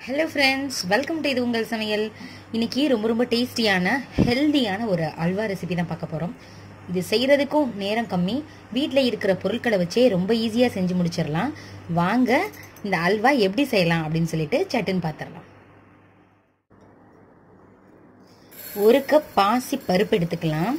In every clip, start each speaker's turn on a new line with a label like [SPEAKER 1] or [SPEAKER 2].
[SPEAKER 1] hello friends welcome to இது உங்கள் சமையல் இன்னைக்கு ரொம்ப ரொம்ப டேஸ்டியான ஹெல்தியான ஒரு அல்வா ரெசிபி தான் பார்க்க போகிறோம் இது செய்கிறதுக்கும் நேரம் கம்மி வீட்டில் இருக்கிற பொருட்களை வச்சே ரொம்ப ஈஸியாக செஞ்சு முடிச்சிடலாம் வாங்க இந்த அல்வா எப்படி செய்யலாம் அப்படின்னு சொல்லிட்டு சட்டுன்னு பார்த்துடலாம் ஒரு கப் பாசி பருப்பு எடுத்துக்கலாம்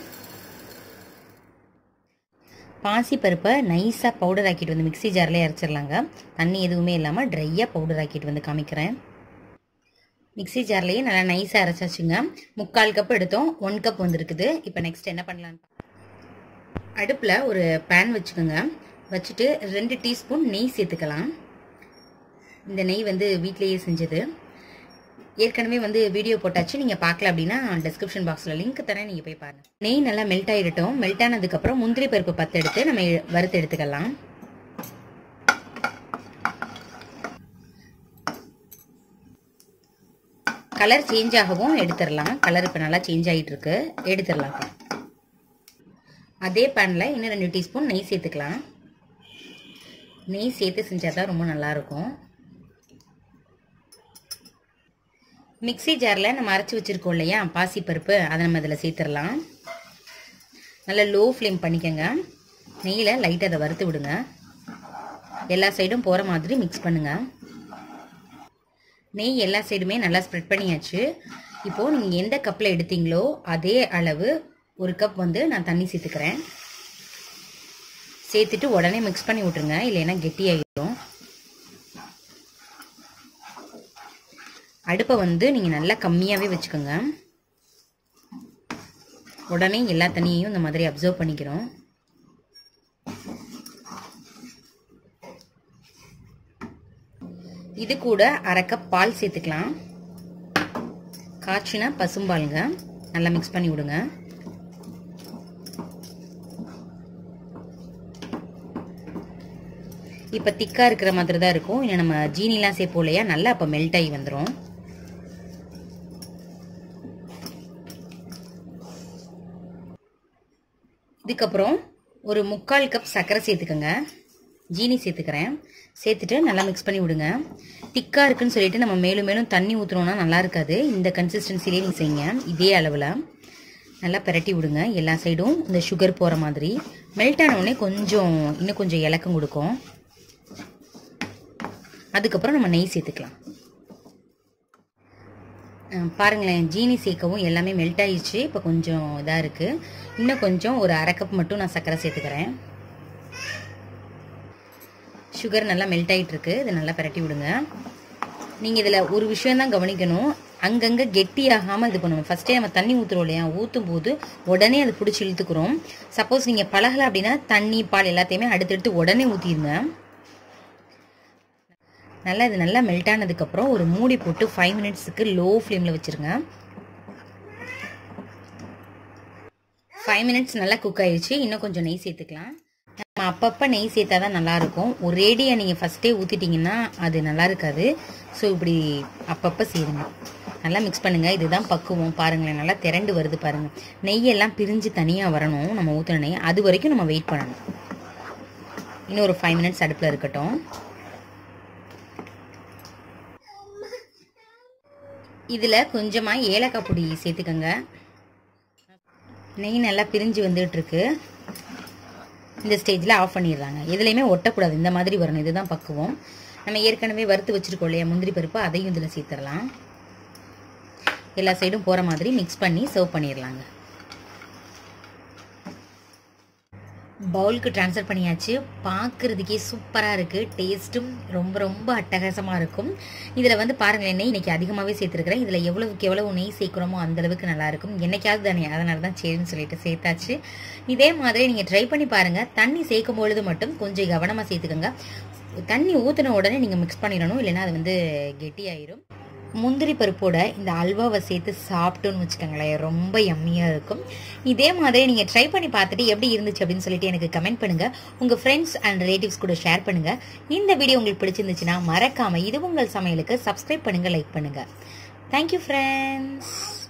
[SPEAKER 1] பாசி பருப்பை நைஸாக பவுடர் ஆக்கிட்டு வந்து மிக்சி ஜாரில் அரைச்சிடலாங்க தண்ணி எதுவுமே இல்லாமல் ட்ரையாக பவுடர் ஆக்கிட்டு வந்து காமிக்கிறேன் மிக்சி ஜார்லேயே நல்லா நைஸாக அரைச்சாச்சுங்க முக்கால் கப் எடுத்தோம் ஒன் கப் வந்துருக்குது இப்போ நெக்ஸ்ட் என்ன பண்ணலான்னு அடுப்பில் ஒரு பேன் வச்சுக்கோங்க வச்சுட்டு ரெண்டு டீஸ்பூன் நெய் சேர்த்துக்கலாம் இந்த நெய் வந்து வீட்லேயே செஞ்சது ஏற்கனவே வந்து வீடியோ போட்டாச்சு நீங்கள் பார்க்கல அப்படின்னா டிஸ்கிரிப்ஷன் பாக்ஸில் லிங்க் தரேன் நீங்கள் போய் பாருங்கள் நெய் நல்லா மெல்ட் ஆகிடட்டும் மெல்ட் ஆனதுக்கப்புறம் முந்திரி பருப்பு பத்து எடுத்து நம்ம வறுத்து எடுத்துக்கலாம் கலர் சேஞ்ச் ஆகவும் எடுத்துடலாம் கலர் இப்போ நல்லா சேஞ்ச் ஆகிட்டு இருக்கு எடுத்துடலாம் அதே பேனில் இன்னும் ரெண்டு டீஸ்பூன் நெய் சேர்த்துக்கலாம் நெய் சேர்த்து செஞ்சால் தான் ரொம்ப நல்லாயிருக்கும் மிக்சி ஜாரில் நம்ம அரைச்சி வச்சுருக்கோம் இல்லையா பாசிப்பருப்பு அதை நம்ம இதில் சேர்த்துடலாம் நல்லா லோ ஃப்ளேம் பண்ணிக்கோங்க நெய்யில் லைட்டாக அதை வறுத்து விடுங்க எல்லா சைடும் போகிற மாதிரி மிக்ஸ் பண்ணுங்கள் நெய் எல்லா சைடுமே நல்லா ஸ்ப்ரெட் பண்ணியாச்சு இப்போது நீங்கள் எந்த கப்பில் எடுத்தீங்களோ அதே அளவு ஒரு கப் வந்து நான் தண்ணி சேர்த்துக்கிறேன் சேர்த்துட்டு உடனே மிக்ஸ் பண்ணி விட்ருங்க இல்லைன்னா கெட்டியாகிடும் அடுப்பை வந்து நீங்கள் நல்லா கம்மியாகவே வச்சுக்கோங்க உடனே எல்லா தண்ணியையும் இந்த மாதிரி அப்சர்வ் பண்ணிக்கிறோம் இது கூட அரை கப் பால் சேர்த்துக்கலாம் காய்ச்சினா பசும்பாலுங்க நல்லா மிக்ஸ் பண்ணி விடுங்க இப்போ திக்காக இருக்கிற மாதிரி தான் இருக்கும் இன்னும் நம்ம ஜீனிலாம் சேர்ப்போம் இல்லையா நல்லா அப்போ மெல்ட் ஆகி வந்துடும் இதுக்கப்புறம் ஒரு முக்கால் கப் சர்க்கரை சேர்த்துக்கோங்க ஜீனி சேர்த்துக்கிறேன் சேர்த்துட்டு நல்லா மிக்ஸ் பண்ணி விடுங்க திக்காக இருக்குன்னு சொல்லிட்டு நம்ம மேலும் மேலும் தண்ணி ஊற்றுனோன்னா நல்லா இருக்காது இந்த கன்சிஸ்டன்சிலே நீங்கள் செய்யுங்க இதே அளவில் நல்லா பிரட்டி விடுங்க எல்லா சைடும் இந்த சுகர் போகிற மாதிரி மெல்ட் ஆனவுடனே கொஞ்சம் இன்னும் கொஞ்சம் இலக்கம் கொடுக்கும் அதுக்கப்புறம் நம்ம நெய் சேர்த்துக்கலாம் பாருங்களேன் ஜீனி சேர்க்கவும் எல்லாமே மெல்ட் ஆயிடுச்சு இப்போ கொஞ்சம் இதாக இருக்குது இன்னும் கொஞ்சம் ஒரு அரை கப் மட்டும் நான் சர்க்கரை சேர்த்துக்கிறேன் சுகர் நல்லா மெல்ட் ஆகிட்டு இருக்கு இதை நல்லா பரட்டி விடுங்க நீங்கள் இதில் ஒரு விஷயம் தான் கவனிக்கணும் அங்கங்கே கெட்டி ஆகாமல் இது பண்ணுவோம் ஃபஸ்ட்டே நம்ம தண்ணி ஊற்றுறோம் இல்லையா ஊற்றும் போது உடனே அது பிடிச்சி இழுத்துக்கிறோம் சப்போஸ் நீங்கள் பழகலை அப்படின்னா தண்ணி பால் எல்லாத்தையுமே அடுத்தடுத்து உடனே ஊற்றிடுங்க நல்லா இது நல்லா மெல்ட் ஆனதுக்கப்புறம் ஒரு மூடி போட்டு ஃபைவ் மினிட்ஸுக்கு லோ ஃப்ளேமில் வச்சுருங்க ஃபைவ் மினிட்ஸ் நல்லா குக் ஆயிடுச்சு இன்னும் கொஞ்சம் நெய் சேர்த்துக்கலாம் நம்ம அப்பப்போ நெய் சேர்த்தா தான் நல்லாயிருக்கும் ஒரேடியாக நீங்கள் ஃபஸ்ட்டே ஊற்றிட்டிங்கன்னா அது நல்லா இருக்காது ஸோ இப்படி அப்பப்போ சேருங்க நல்லா மிக்ஸ் பண்ணுங்கள் இதுதான் பக்குவம் பாருங்களேன் நல்லா திரண்டு வருது பாருங்கள் நெய்யெல்லாம் பிரிஞ்சு தனியாக வரணும் நம்ம ஊற்றின நெய் அது வரைக்கும் நம்ம வெயிட் பண்ணணும் இன்னும் ஒரு ஃபைவ் மினிட்ஸ் அடுப்பில் இருக்கட்டும் இதில் கொஞ்சமாக ஏலக்காய் பொடி சேர்த்துக்கோங்க நெய் நல்லா பிரிஞ்சு வந்துட்டுருக்கு இந்த ஸ்டேஜில் ஆஃப் பண்ணிடுறாங்க எதுலேயுமே ஒட்டக்கூடாது இந்த மாதிரி வரணும் இதுதான் பக்குவம் நம்ம ஏற்கனவே வறுத்து வச்சுருக்கோம் இல்லையா முந்திரி பருப்பு அதையும் இதில் சேர்த்துடலாம் எல்லா சைடும் போகிற மாதிரி மிக்ஸ் பண்ணி சர்வ் பண்ணிடலாங்க பவுலுக்கு ட்ரான்ஸ்ஃபர் பண்ணியாச்சு பார்க்குறதுக்கே சூப்பராக இருக்குது டேஸ்ட்டும் ரொம்ப ரொம்ப அட்டகாசமாக இருக்கும் இதில் வந்து பாருங்களேன் நெய் இன்றைக்கி அதிகமாகவே சேர்த்துருக்குறேன் இதில் எவ்வளவுக்கு எவ்வளவு நெய் சேர்க்குறோமோ அந்தளவுக்கு நல்லாயிருக்கும் என்னைக்காவது தானே அதனால தான் சரின்னு சொல்லிட்டு சேர்த்தாச்சு இதே மாதிரி நீங்கள் ட்ரை பண்ணி பாருங்கள் தண்ணி சேர்க்கும் பொழுது மட்டும் கொஞ்சம் கவனமாக சேர்த்துக்கோங்க தண்ணி ஊற்றின உடனே நீங்கள் மிக்ஸ் பண்ணிடணும் இல்லைன்னா அது வந்து கெட்டியாயிரும் முந்திரி பருப்போட இந்த அல்வாவை சேர்த்து சாப்பிட்டோன்னு வச்சுக்கோங்களேன் ரொம்ப எம்மியாக இருக்கும் இதே மாதிரி நீங்கள் ட்ரை பண்ணி பார்த்துட்டு எப்படி இருந்துச்சு அப்படின்னு சொல்லிட்டு எனக்கு கமெண்ட் பண்ணுங்கள் உங்கள் ஃப்ரெண்ட்ஸ் அண்ட் ரிலேட்டிவ்ஸ் கூட ஷேர் பண்ணுங்கள் இந்த வீடியோ உங்களுக்கு பிடிச்சிருந்துச்சுன்னா மறக்காமல் இது உங்கள் சமையலுக்கு சப்ஸ்கிரைப் பண்ணுங்கள் லைக் பண்ணுங்கள் தேங்க்யூ ஃப்ரெண்ட்ஸ்